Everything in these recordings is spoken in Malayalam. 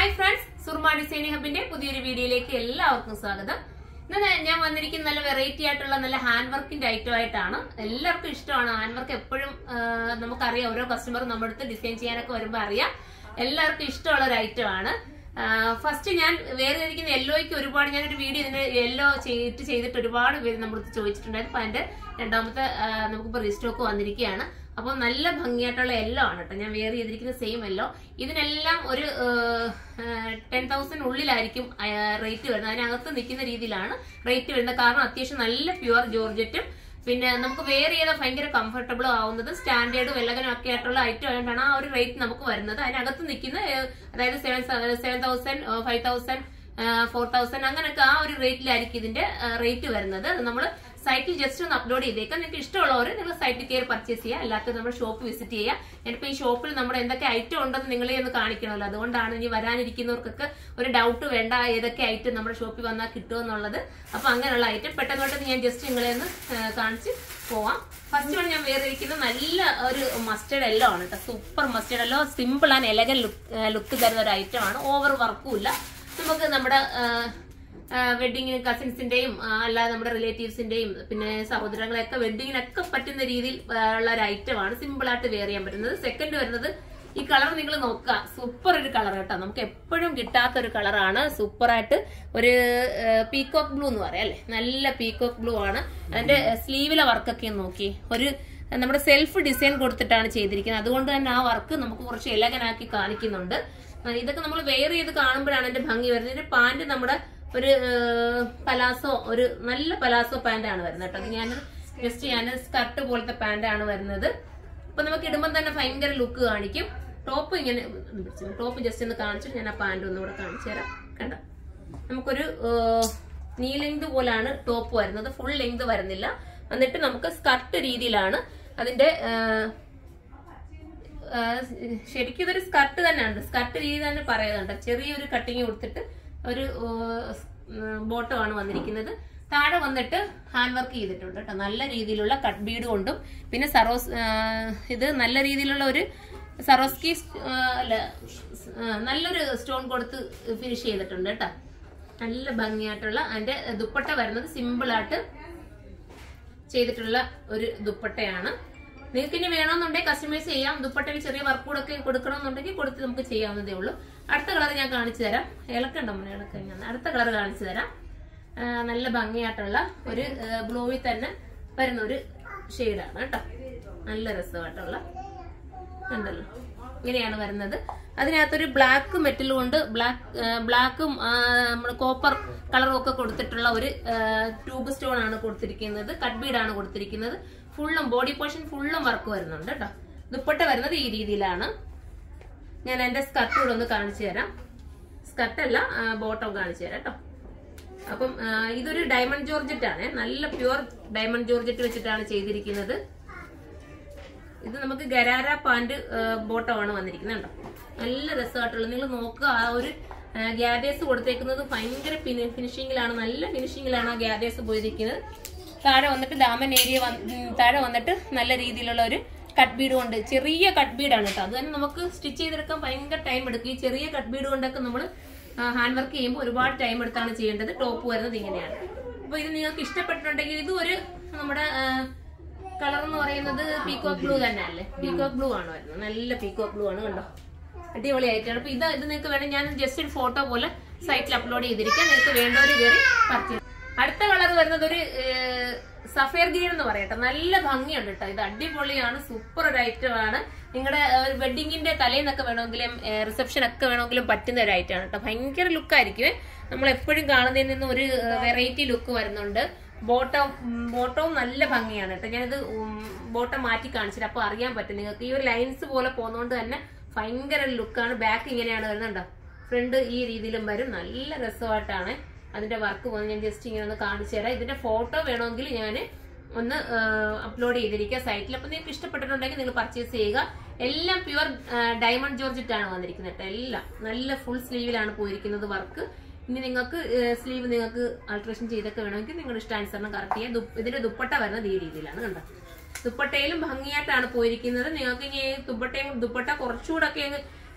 ഹായ് ഫ്രണ്ട്സ് സുർമ ഡിസൈനിങ് ഹബിന്റെ പുതിയൊരു വീഡിയോയിലേക്ക് എല്ലാവർക്കും സ്വാഗതം ഇന്ന് ഞാൻ വന്നിരിക്കുന്ന നല്ല വെറൈറ്റി ആയിട്ടുള്ള നല്ല ഹാൻഡ് വർക്കിന്റെ ഐറ്റം ആയിട്ടാണ് എല്ലാവർക്കും ഇഷ്ടമാണ് ഹാൻഡ് വർക്ക് എപ്പോഴും ആ, നമുക്കറിയാം ഓരോ കസ്റ്റമറും നമ്മുടെ അടുത്ത് ഡിസൈൻ ചെയ്യാനൊക്കെ വരുമ്പോൾ അറിയാം എല്ലാവർക്കും ഇഷ്ടമുള്ള ഒരു ഐറ്റം ആണ് ഫസ്റ്റ് ഞാൻ വേറെ ഇരിക്കുന്ന യെല്ലോയ്ക്ക് ഒരുപാട് ഞാനൊരു വീഡിയോ ഇതിന്റെ യെല്ലോ ചെയ്തിട്ട് ചെയ്തിട്ട് ഒരുപാട് പേര് നമ്മുടെ അടുത്ത് ചോദിച്ചിട്ടുണ്ടായിരുന്നു അപ്പൊ അതിന്റെ രണ്ടാമത്തെ ആ, നമുക്കിപ്പോ റീസ്റ്റോക്ക് വന്നിരിക്കുകയാണ് അപ്പോൾ നല്ല ഭംഗിയായിട്ടുള്ള യെല്ലോ ആണ് കേട്ടോ ഞാൻ വേറെ ചെയ്തിരിക്കുന്ന സെയിം യെല്ലോ ഇതിനെല്ലാം ഒരു ടെൻ തൗസൻഡ് ഉള്ളിലായിരിക്കും റേറ്റ് വരുന്നത് അതിനകത്ത് നിൽക്കുന്ന രീതിയിലാണ് റേറ്റ് വരുന്നത് കാരണം അത്യാവശ്യം നല്ല പ്യുവർ ജോർജറ്റും പിന്നെ നമുക്ക് വെയർ ചെയ്താൽ ഭയങ്കര കംഫർട്ടബിളും ആവുന്നത് സ്റ്റാൻഡേർഡും എല്ലകനും ഒക്കെ ആയിട്ടുള്ള ഐറ്റം ആയതുകൊണ്ടാണ് ആ ഒരു റേറ്റ് നമുക്ക് വരുന്നത് അതിനകത്ത് നിൽക്കുന്ന ഏഹ്, അതായത് seven seven thousand five thousand four thousand അങ്ങനെയൊക്കെ ആ ഒരു റേറ്റിലായിരിക്കും ഇതിന്റെ റേറ്റ് വരുന്നത് അത് നമ്മൾ സൈറ്റിൽ ജസ്റ്റ് ഒന്ന് അപ്ലോഡ് ചെയ്തേക്കാം നിങ്ങൾക്ക് ഇഷ്ടമുള്ളവർ നിങ്ങൾ സൈറ്റിൽ കയറി പർച്ചേസ് ചെയ്യുക അല്ലാത്ത നമ്മുടെ ഷോപ്പ് വിസിറ്റ് ചെയ്യുക ഞാനിപ്പോൾ ഈ ഷോപ്പിൽ നമ്മുടെ എന്തൊക്കെ ഐറ്റം ഉണ്ടെന്ന് നിങ്ങളെ ഒന്ന് കാണിക്കണമല്ലോ അതുകൊണ്ടാണ് ഇനി വരാനിരിക്കുന്നവർക്കൊക്കെ ഒരു ഡൗട്ട് വേണ്ട ഏതൊക്കെ ഐറ്റം നമ്മുടെ ഷോപ്പിൽ വന്നാൽ കിട്ടുമെന്നുള്ളത് അപ്പൊ അങ്ങനെയുള്ള ഐറ്റം പെട്ടെന്ന് പെട്ടെന്ന് ഞാൻ ജസ്റ്റ് നിങ്ങളെ ഒന്ന് ആ, കാണിച്ച് പോവാം ഫസ്റ്റ് വൺ ഞാൻ വേറെ ഇരിക്കുന്നത് നല്ല ഒരു മസ്റ്റേർഡ് എല്ലോ ആണ് കേട്ടോ super mustard yellow simple and elegant look look തരുന്ന ഒരു ഐറ്റം ആണ് ഓവർ വർക്കും ഇല്ല നമുക്ക് നമ്മുടെ വെഡിങ്ങിന് കസിൻസിന്റെയും അല്ലാതെ നമ്മുടെ റിലേറ്റീവ്സിന്റെയും പിന്നെ സഹോദരങ്ങളെയൊക്കെ വെഡിങ്ങിനൊക്കെ പറ്റുന്ന രീതിയിൽ ആ, ഉള്ള ഒരു ഐറ്റം ആണ് സിമ്പിൾ ആയിട്ട് വെയർ ചെയ്യാൻ പറ്റുന്നത് സെക്കൻഡ് വരുന്നത് ഈ കളർ നിങ്ങൾ നോക്കുക സൂപ്പർ ഒരു കളർ കേട്ടോ നമുക്ക് എപ്പോഴും കിട്ടാത്ത ഒരു കളറാണ് സൂപ്പറായിട്ട് ഒരു പീകോക്ക് ബ്ലൂ എന്ന് പറയാം അല്ലെ നല്ല പീകോക്ക് ബ്ലൂ ആണ് അതിന്റെ സ്ലീവിലെ വർക്കൊക്കെ ഒന്ന് നോക്കി ഒരു നമ്മുടെ സെൽഫ് ഡിസൈൻ കൊടുത്തിട്ടാണ് ചെയ്തിരിക്കുന്നത് അതുകൊണ്ട് തന്നെ ആ വർക്ക് നമുക്ക് കുറച്ച് എലകനാക്കി കാണിക്കുന്നുണ്ട് ആ, ഇതൊക്കെ നമ്മൾ വെയർ ചെയ്ത് കാണുമ്പോഴാണ് എന്റെ ഭംഗി വരുന്നത് ഇതിന്റെ പാന്റ് നമ്മുടെ ഒരു പലാസോ ഒരു നല്ല പലാസോ പാന്റ് ആണ് വരുന്നത് കേട്ടോ അത് ഞാൻ ജസ്റ്റ് ഞാൻ സ്കർട്ട് പോലത്തെ പാന്റ് ആണ് വരുന്നത് അപ്പൊ നമുക്ക് ഇടുമ്പോൾ തന്നെ ഭയങ്കര ലുക്ക് കാണിക്കും ടോപ്പ് ഇങ്ങനെ ടോപ്പ് ജസ്റ്റ് ഒന്ന് കാണിച്ചിട്ട് ഞാൻ ആ പാന്റ് ഒന്നുകൂടെ കാണിച്ചു തരാം കണ്ടോ നമുക്കൊരു നീ ലെങ്ത് പോലാണ് ടോപ്പ് വരുന്നത് ഫുൾ ലെങ്ത് വരുന്നില്ല എന്നിട്ട് നമുക്ക് സ്കർട്ട് രീതിയിലാണ് അതിന്റെ ആ, ആ, ശരിക്കും ഇതൊരു സ്കർട്ട് തന്നെയാണ് സ്കർട്ട് രീതി തന്നെ പറയുന്നുണ്ട് ചെറിയൊരു കട്ടിങ് കൊടുത്തിട്ട് ഒരു ബോട്ടമാണ് വന്നിരിക്കുന്നത് താഴെ വന്നിട്ട് ഹാൻഡ് വർക്ക് ചെയ്തിട്ടുണ്ട് കേട്ടോ നല്ല രീതിയിലുള്ള കട്ട് ബീഡ് കൊണ്ടും പിന്നെ സറോസ് ആ, ഇത് നല്ല രീതിയിലുള്ള ഒരു സറോസ്കി ആ, അല്ല ആ, നല്ലൊരു സ്റ്റോൺ കൊടുത്ത് ഫിനിഷ് ചെയ്തിട്ടുണ്ട് കേട്ടോ നല്ല ഭംഗിയായിട്ടുള്ള അതിന്റെ ദുപ്പട്ട വരുന്നത് സിമ്പിൾ ആയിട്ട് ചെയ്തിട്ടുള്ള ഒരു ദുപ്പട്ടയാണ് നിങ്ങൾക്ക് ഇനി വേണമെന്നുണ്ടെങ്കിൽ കസ്റ്റമൈസ് ചെയ്യാം ദുപ്പട്ടയിൽ ചെറിയ വർക്ക് കൂടെ ഒക്കെ കൊടുക്കണമെന്നുണ്ടെങ്കിൽ കൊടുത്ത് നമുക്ക് ചെയ്യാവുന്നതേ ഉള്ളൂ അടുത്ത കളർ ഞാൻ കാണിച്ചു തരാം ഇളക്കണ്ട മോനെ ഇളക്ക ഞാൻ അടുത്ത കളർ കാണിച്ചു തരാം ആ, നല്ല ഭംഗിയായിട്ടുള്ള ഒരു ബ്ലൂവിൽ തന്നെ വരുന്ന ഒരു ഷെയ്ഡാണ് കേട്ടോ നല്ല രസമായിട്ടുള്ള ഉണ്ടല്ലോ ഇങ്ങനെയാണ് വരുന്നത് അതിനകത്തൊരു ബ്ലാക്ക് മെറ്റൽ കൊണ്ട് ബ്ലാക്ക് ബ്ലാക്കും നമ്മുടെ കോപ്പർ കളറും ഒക്കെ കൊടുത്തിട്ടുള്ള ഒരു ട്യൂബ് സ്റ്റോൺ ആണ് കൊടുത്തിരിക്കുന്നത് കട്ട് ബീഡാണ് കൊടുത്തിരിക്കുന്നത് ഫുള്ളും ബോഡി പോർഷൻ ഫുള്ളും വർക്ക് വരുന്നുണ്ട് കേട്ടോ ദുപ്പട്ട വരുന്നത് ഈ രീതിയിലാണ് ഞാൻ എന്റെ സ്കർട്ട് കൂടെ ഒന്ന് കാണിച്ചു തരാം സ്കർട്ടല്ല ബോട്ടം കാണിച്ചു തരാം കേട്ടോ അപ്പം ആ, ഇതൊരു ഡയമണ്ട് ജോർജറ്റ് ആണ് നല്ല പ്യുവർ ഡയമണ്ട് ജോർജറ്റ് വെച്ചിട്ടാണ് ചെയ്തിരിക്കുന്നത് ഇത് നമുക്ക് ഗരാര പാന്റ് ബോട്ടമാണ് വന്നിരിക്കുന്നത് കേട്ടോ നല്ല രസമായിട്ടുള്ള നിങ്ങൾ നോക്കുക ആ ഒരു ഗ്യാദേഴ്സ് കൊടുത്തേക്കുന്നത് ഭയങ്കര ഫിനിഷിങ്ങിലാണ് നല്ല ഫിനിഷിങ്ങിലാണ് ആ ഗ്യാദേഴ്സ് പോയിരിക്കുന്നത് താഴെ വന്നിട്ട് ദാമൻ ഏരിയ താഴെ വന്നിട്ട് നല്ല രീതിയിലുള്ള ഒരു കട്ട് ബീഡ് കൊണ്ട് ചെറിയ കട്ട് ബീഡാണ് കേട്ടോ അത് തന്നെ നമുക്ക് സ്റ്റിച്ച് ചെയ്തെടുക്കാൻ ഭയങ്കര ടൈം എടുക്കും ഈ ചെറിയ കട്ട് ബീഡ് കൊണ്ടൊക്കെ നമ്മൾ ഹാൻഡ് വർക്ക് ചെയ്യുമ്പോൾ ഒരുപാട് ടൈം എടുത്താണ് ചെയ്യേണ്ടത് ടോപ്പ് വരുന്നത് ഇങ്ങനെയാണ് അപ്പൊ ഇത് നിങ്ങൾക്ക് ഇഷ്ടപ്പെട്ടിട്ടുണ്ടെങ്കിൽ ഇതും ഒരു നമ്മുടെ കളർ എന്ന് പറയുന്നത് പീകോക്ക് ബ്ലൂ തന്നെ അല്ലേ പീകോക്ക് ബ്ലൂ ആണ് വരുന്നത് നല്ല പീകോക്ക് ബ്ലൂ ആണ് കണ്ടോ അടിപൊളിയായിട്ടാണ് അപ്പൊ ഇത് ഇത് നിങ്ങൾക്ക് വേണം ഞാൻ ജസ്റ്റ് ഒരു ഫോട്ടോ പോലെ സൈറ്റിൽ അപ്ലോഡ് ചെയ്തിരിക്കാം നിങ്ങൾക്ക് വേണ്ടവര് കയറി പർച്ചേസ് അടുത്ത കളർ വരുന്നത് ഒരു സഫയർ ഗ്രീൻ എന്ന് പറയട്ടെ നല്ല ഭംഗിയുണ്ട് കേട്ടോ ഇത് അടിപൊളിയാണ് സൂപ്പർ ഒരു ഐറ്റം ആണ് നിങ്ങളുടെ വെഡിങ്ങിന്റെ തലേന്നൊക്കെ വേണമെങ്കിലും റിസപ്ഷൻ ഒക്കെ വേണമെങ്കിലും പറ്റുന്ന ഒരു ഐറ്റം ആണ് കേട്ടോ ഭയങ്കര ലുക്കായിരിക്കും നമ്മൾ എപ്പോഴും കാണുന്നതിൽ നിന്ന് ഒരു വെറൈറ്റി ലുക്ക് വരുന്നുണ്ട് ബോട്ടം ബോട്ടവും നല്ല ഭംഗിയാണ് കേട്ടോ ഞാനിത് ബോട്ടം മാറ്റി കാണിച്ചിട്ട് അപ്പൊ അറിയാൻ പറ്റും നിങ്ങൾക്ക് ഈ ഒരു ലൈൻസ് പോലെ പോകുന്നതുകൊണ്ട് തന്നെ ഭയങ്കര ലുക്കാണ് ബാക്ക് ഇങ്ങനെയാണ് വരുന്നുണ്ടോ ഫ്രണ്ട് ഈ രീതിയിലും വരും നല്ല രസമായിട്ടാണ് അതിന്റെ വർക്ക് പോകുന്നത് ഞാൻ ജസ്റ്റ് ഇങ്ങനെ ഒന്ന് കാണിച്ചു തരാം ഇതിന്റെ ഫോട്ടോ വേണമെങ്കിൽ ഞാൻ ഒന്ന് അപ്ലോഡ് ചെയ്തിരിക്കുക സൈറ്റിൽ അപ്പൊ നിങ്ങൾക്ക് ഇഷ്ടപ്പെട്ടിട്ടുണ്ടെങ്കിൽ നിങ്ങൾ പർച്ചേസ് ചെയ്യുക എല്ലാം പ്യുവർ ഡയമണ്ട് ജോർജറ്റ് ആണ് വന്നിരിക്കുന്നത് കേട്ടോ എല്ലാം നല്ല ഫുൾ സ്ലീവിലാണ് പോയിരിക്കുന്നത് വർക്ക് ഇനി നിങ്ങൾക്ക് സ്ലീവ് നിങ്ങൾക്ക് ആൾട്രേഷൻ ചെയ്തൊക്കെ വേണമെങ്കിൽ നിങ്ങളുടെ ഇഷ്ടാനുസരണം കറക്റ്റ് ചെയ്യാം ദു- ഇതിന്റെ ദുപ്പട്ട വരുന്നത് ഈ രീതിയിലാണ് കണ്ടോ ദുപ്പട്ടയിലും ഭംഗിയായിട്ടാണ് പോയിരിക്കുന്നത് നിങ്ങൾക്ക് ഇനി ദുപ്പട്ടയും ദുപ്പട്ട കുറച്ചുകൂടെ ഒക്കെ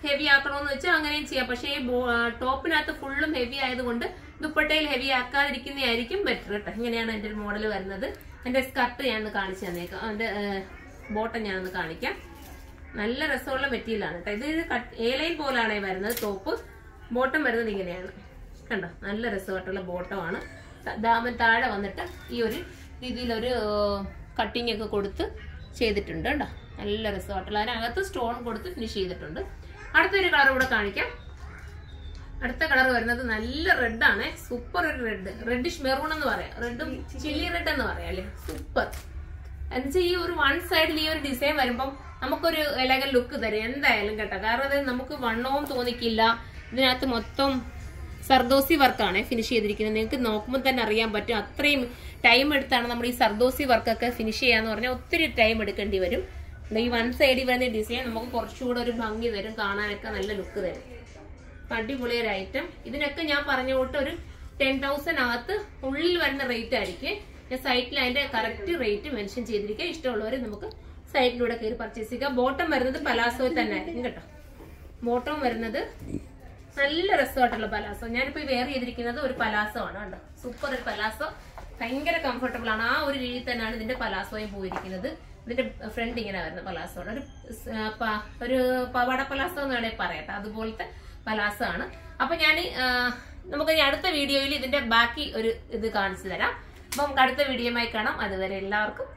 ഹെവി ആക്കണമെന്ന് വെച്ചാൽ അങ്ങനെയും ചെയ്യാം പക്ഷേ ഈ ബോ- ആ, ടോപ്പിനകത്ത് ഫുള്ളും ഹെവി ആയതുകൊണ്ട് ദുപ്പട്ടയിൽ ഹെവി ആക്കാതിരിക്കുന്നതായിരിക്കും ബെറ്റർ കേട്ടോ ഇങ്ങനെയാണ് എൻ്റെ ഒരു മോഡൽ വരുന്നത് എൻ്റെ സ്കർട്ട് ഞാനൊന്ന് കാണിച്ചു തന്നേക്കാം അതിൻ്റെ ബോട്ടം ഞാനൊന്ന് കാണിക്കാം നല്ല രസമുള്ള മെറ്റീരിയലാണ് കേട്ടോ ഇത് എ ലൈൻ പോലാണ് വരുന്നത് ടോപ്പ് ബോട്ടം വരുന്നത് ഇങ്ങനെയാണ് കണ്ടോ നല്ല രസമായിട്ടുള്ള ബോട്ടമാണ് ദാമൻ താഴെ വന്നിട്ട് ഈ ഒരു രീതിയിലൊരു കട്ടിങ് ഒക്കെ കൊടുത്ത് ചെയ്തിട്ടുണ്ട് കേട്ടോ നല്ല രസമായിട്ടുള്ള അതിനകത്ത് സ്റ്റോൺ കൊടുത്ത് ഫിനിഷ് ചെയ്തിട്ടുണ്ട് അടുത്തൊരു കളർ കൂടെ കാണിക്കാം അടുത്ത കളർ വരുന്നത് നല്ല റെഡ് ആണ് സൂപ്പർ ഒരു റെഡ് റെഡിഷ് മെറൂൺ എന്ന് പറയാം റെഡും ചില്ലി റെഡ് എന്ന് പറയാം അല്ലേ സൂപ്പർ എന്നുവെച്ചാൽ ഈ ഒരു വൺ സൈഡിൽ ഈ ഒരു ഡിസൈൻ വരുമ്പം നമുക്കൊരു എലഗൻ ലുക്ക് തരും എന്തായാലും കേട്ടോ കാരണം അത് നമുക്ക് വണ്ണവും തോന്നിക്കില്ല ഇതിനകത്ത് മൊത്തം സർദോസി വർക്കാണ് ഫിനിഷ് ചെയ്തിരിക്കുന്നത് നിങ്ങൾക്ക് നോക്കുമ്പോൾ തന്നെ അറിയാൻ പറ്റും അത്രയും ടൈം എടുത്താണ് നമ്മൾ ഈ സർദോസി വർക്കൊക്കെ ഫിനിഷ് ചെയ്യാന്ന് പറഞ്ഞാൽ ഒത്തിരി ടൈം എടുക്കേണ്ടി വരും ദേ ഈ വൺ സൈഡിൽ വരുന്ന ഡിസൈൻ നമുക്ക് കുറച്ചുകൂടെ ഒരു ഭംഗി തരും കാണാനൊക്കെ നല്ല ലുക്ക് തരും അടിപൊളി ഒരു ഐറ്റം ഇതിനൊക്കെ ഞാൻ പറഞ്ഞ കൂട്ട് ഒരു ടെൻ തൗസൻഡ് അകത്ത് ഉള്ളിൽ വരുന്ന റേറ്റ് ആയിരിക്കും ഞാൻ സൈറ്റിൽ അതിന്റെ കറക്റ്റ് റേറ്റ് മെൻഷൻ ചെയ്തിരിക്കുക ഇഷ്ടമുള്ളവർ നമുക്ക് സൈറ്റിലൂടെ കയറി പർച്ചേസ് ചെയ്യുക ബോട്ടം വരുന്നത് പലാസോയിൽ തന്നെ ആയിരിക്കും കേട്ടോ ബോട്ടം വരുന്നത് നല്ല രസമായിട്ടുള്ള പലാസോ ഞാനിപ്പോ ഈ വെയർ ചെയ്തിരിക്കുന്നത് ഒരു പലാസോ ആണ് കേട്ടോ സൂപ്പർ ഒരു പലാസോ ഭയങ്കര കംഫർട്ടബിൾ ആണ് ആ ഒരു രീതിയിൽ തന്നെയാണ് ഇതിന്റെ പലാസോയും പോയിരിക്കുന്നത് ഇതിന്റെ ഫ്രണ്ട് ഇങ്ങനെ വരുന്നത് പലാസോ ആണ് ഒരു സ്- ആ, പ- ഒരു പവാട പലാസോ എന്ന് വേണമെങ്കിൽ പറയട്ടെ അതുപോലത്തെ പലാസോ ആണ് അപ്പൊ ഞാൻ നമുക്ക് ഇനി അടുത്ത വീഡിയോയിൽ ഇതിന്റെ ബാക്കി ഒരു ഇത് കാണിച്ചു തരാം അപ്പൊ നമുക്ക് അടുത്ത വീഡിയോയുമായി കാണാം അതുവരെ എല്ലാവർക്കും